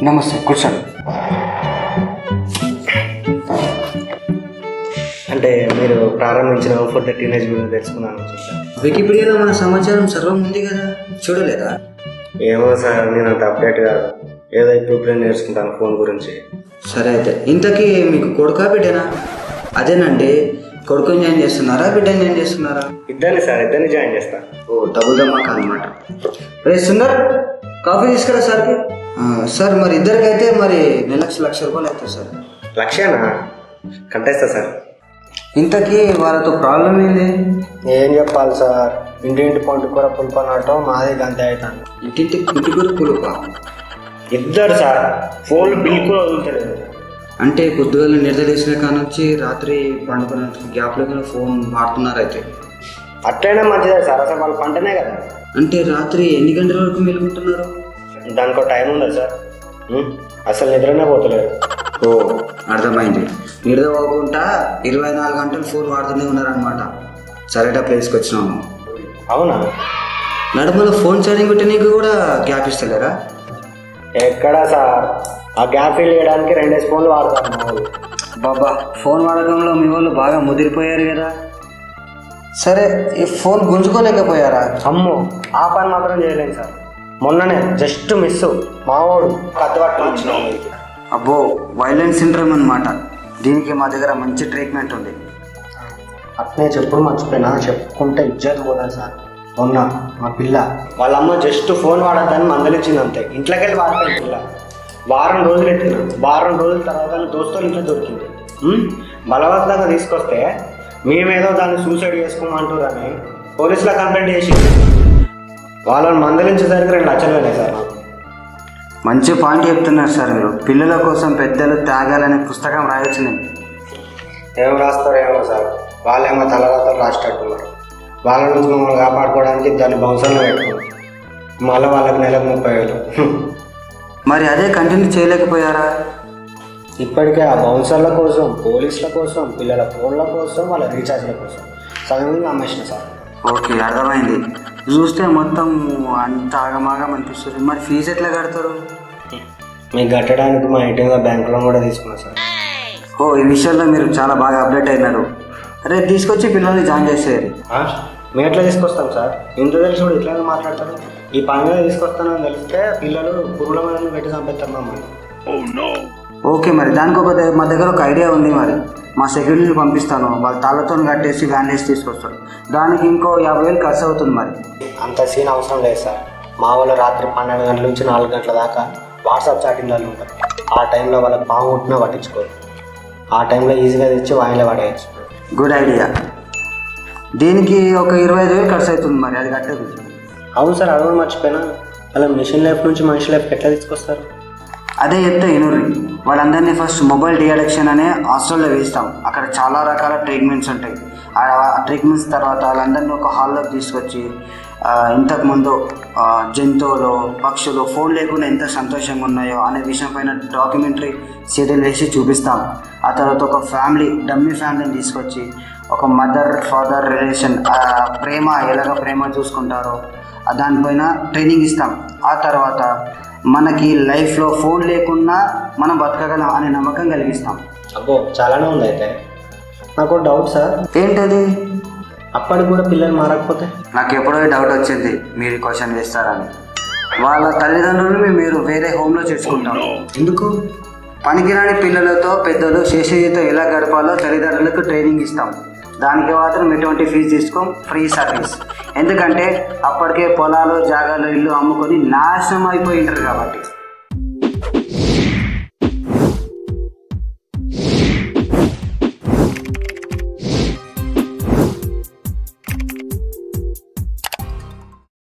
నమస్తే కూర్చోండి అంటే మీరు ప్రారంభించిన ఫర్ ద టీనేజ్ గురించి తెలుసుకున్నాను సార్ వికీపీడియాలో మన సమాచారం సర్వం ఉంది కదా చూడలేదా ఏమో సార్ నేను అంత అప్డేట్ కాదు ఏదో ఇప్పుడు నేర్చుకుంటాను ఫోన్ గురించి సరే అయితే ఇంతకీ మీకు కొడుకా బిడ్డనా అదేనండి కొడుకుని జాయిన్ చేస్తున్నారా బిడ్డని జాయిన్ చేస్తున్నారా ఇద్దరిని సార్ ఇద్దరిని జాయిన్ చేస్తాను ఓ డబుల్ దమాక్ అనమాట రే సుందర్ కాఫీ తీసుకురా సార్కి ఆ, సార్ మరి ఇద్దరికైతే మరి నెలకు లక్ష రూపాయలు అవుతాయి సార్ లక్ష్యానా కంటేస్తా సార్ ఇంతకీ వాళ్ళతో ప్రాబ్లం ఏంది ఏం చెప్పాలి సార్ ఇంటింటి పొంటి కూర పులుపనటం మాది గంతే అవుతాను ఇంటింటి ఇంటి కూడా పులుపా ఇద్దరు సార్ ఫోన్ బిల్ కూడా వదులుతలేదు అంటే పొద్దుగాల నిద్ర లేచిన కాడ నుంచి రాత్రి పండుకున్న గ్యాప్లో కూడా ఫోన్ వాడుతున్నారు అయితే అట్లయినా మంచిదే సార్ అసలు వాళ్ళు పంటనే కదా అంటే రాత్రి ఎన్ని గంటల వరకు మేలుకుంటున్నారు దానికో టైం ఉందా సార్ ఉం? అసలు నిద్రనే పోతలేదు ఓ అర్థమైంది నిద్ర పోకుండా ఇరవై నాలుగు గంటలు ఫోన్ వాడుతూనే ఉన్నారనమాట సరైన ప్లేస్కి వచ్చినాము అవునా నడుమలో ఫోన్ ఛార్జింగ్ పెట్టి నీకు కూడా గ్యాప్ ఇస్తలేరా ఎక్కడా సార్ ఆ గ్యాప్ ఫిల్ చేయడానికి రెండేసి ఫోన్లు వాడతాను మా వాళ్ళు. బాబా ఫోన్ వాడకంలో మీ వాళ్ళు బాగా ముదిరిపోయారు కదా సరే ఈ ఫోన్ గుంజుకోలేకపోయారా అమ్మో ఆ పని మాత్రం చేయలేను సార్ మొన్ననే జస్ట్ మిస్ మావోడు కత్తి పట్టుకొని వచ్చినాం మీదకి. అబ్బో వైలెన్స్ సిండ్రోమ్ అనమాట దీనికి మా దగ్గర మంచి ట్రీట్మెంట్ ఉంది అట్నే చెప్పుడు మర్చిపోయినా చెప్పుకుంటే ఇజ్జత్ పోతుంది సార్ మొన్న మా పిల్ల వాళ్ళ అమ్మ జస్ట్ ఫోన్ వాడద్దని మందలిచ్చింది అంతే ఇంట్లోకి వెళ్ళి వాడిపోయింది పిల్ల వారం రోజులు ఎత్తిన వారం రోజుల తర్వాత దోస్తులు ఇంట్లో దొరికింది ఉమ్, బలవంతంగా తీసుకొస్తే మేమేదో దాన్ని సూసైడ్ చేసుకోమంటారని పోలీసులో కంప్లైంట్ చేసి వాళ్ళని మందలించేసరికి రెండు లక్షలు వెళ్ళాయి సార్ నాకు మంచి పాయింట్ చెప్తున్నారు సార్ మీరు పిల్లల కోసం పెద్దలు త్యాగాలనే పుస్తకం రాయొచ్చు నేను ఏం రాస్తారో ఏమో సార్ వాళ్ళేమో తలరాతలు రాసేటట్టున్నారు వాళ్ళ నుంచి మమ్మల్ని కాపాడుకోవడానికి దాన్ని బౌన్సర్లో పెట్టుకున్నాం మళ్ళీ వాళ్ళకి నెలకు ముప్పై వేలు హ్మ్. మరి అదే కంటిన్యూ చేయలేకపోయారా ఇప్పటికే ఆ బౌన్సర్ల కోసం పోలీసుల కోసం పిల్లల ఫోన్ల కోసం వాళ్ళ రీఛార్జ్ల కోసం సగం అమ్మేసిన సార్ ఓకే అర్థమైంది చూస్తే మొత్తం అంత ఆగమాగం అనిపిస్తుంది మరి ఫీజు ఎట్లా కడతారు మీకు కట్టడానికి మా ఇంటిగా బ్యాంక్ లోన్ కూడా తీసుకున్నా సార్ ఓ ఈ విషయంలో మీరు చాలా బాగా అప్డేట్ అయినారు రేపు తీసుకొచ్చి పిల్లల్ని జాయిన్ చేసేది ఆ? మేము ఎట్లా తీసుకొస్తాం సార్ ఇంత తెలిసి కూడా ఇట్లానే మాట్లాడతారు ఈ పని మీద తీసుకొస్తానని తెలిస్తే పిల్లలు పురుగుల మీద పెట్టి చంపేస్తారు మమ్మల్ని ఓకే మరి దానికి ఒక ద- మా దగ్గర ఒక ఐడియా ఉంది మరి మా సెక్యూరిటీని పంపిస్తాను వాళ్ళ తాళ్ళతో కట్టేసి వ్యాన్ వేసి తీసుకొస్తారు దానికి ఇంకో యాభై వేలు ఖర్చు అవుతుంది మరి అంత సీన్ అవసరం లేదు సార్ మా వాళ్ళు రాత్రి పన్నెండు గంటల నుంచి నాలుగు గంటల దాకా వాట్సాప్ చాటింగ్లలో ఉంటారు ఆ టైంలో వాళ్ళకి పాము పుట్టినా పట్టించుకోరు ఆ టైంలో ఈజీగా తెచ్చి వాయిలో పడేయచ్చు గుడ్ ఐడియా దీనికి ఒక ఇరవై ఐదు వేలు ఖర్చు అవుతుంది మరి అది కట్టదు అవును సార్ అడగడం మర్చిపోయినా అలా మిషన్ లైఫ్ నుంచి మనిషి లైఫ్కి ఎట్లా తీసుకొస్తారు అదే చెప్తే ఇనుర్రి వాళ్ళందరినీ ఫస్ట్ మొబైల్ డిఅడిక్షన్ అనే హాస్టల్లో వేస్తాం అక్కడ చాలా రకాల ట్రీట్మెంట్స్ ఉంటాయి ఆ ట్రీట్మెంట్స్ తర్వాత వాళ్ళందరినీ ఒక హాల్లోకి తీసుకొచ్చి ఆ, ఇంతకుముందు ఆ, జంతువులు పక్షులు ఫోన్ లేకుండా ఎంత సంతోషంగా ఉన్నాయో అనే విషయం పైన డాక్యుమెంటరీ సీరియల్ వేసి చూపిస్తాం ఆ తర్వాత ఒక ఫ్యామిలీ డమ్మీ ఫ్యామిలీని తీసుకొచ్చి ఒక మదర్ ఫాదర్ రిలేషన్ ప్రేమ ఎలాగ ప్రేమ చూసుకుంటారో ఆ దానిపైన ట్రైనింగ్ ఇస్తాం ఆ తర్వాత మనకి లైఫ్లో ఫోన్ లేకున్నా మనం బతకగలం అనే నమ్మకం కలిగిస్తాం అబ్బో చాలానే ఉంది అయితే నాకు డౌట్ సార్ ఏంటది అప్పటికి కూడా పిల్లలు మారకపోతే నాకు ఎప్పుడో డౌట్ వచ్చింది మీరు క్వశ్చన్ వేస్తారని వాళ్ళ తల్లిదండ్రులను మీరు వేరే హోమ్లో చేర్చుకుంటాం ఎందుకు పనికిరాని పిల్లలతో పెద్దలు శేషయ్యతో ఎలా గడపాలో తల్లిదండ్రులకు ట్రైనింగ్ ఇస్తాం దానికి మాత్రం ఎటువంటి ఫీజు తీసుకోం ఫ్రీ సర్వీస్ ఎందుకంటే అప్పటికే పొలాలు జాగాలు ఇల్లు అమ్ముకొని నాశనం అయిపోయి ఉంటారు కాబట్టి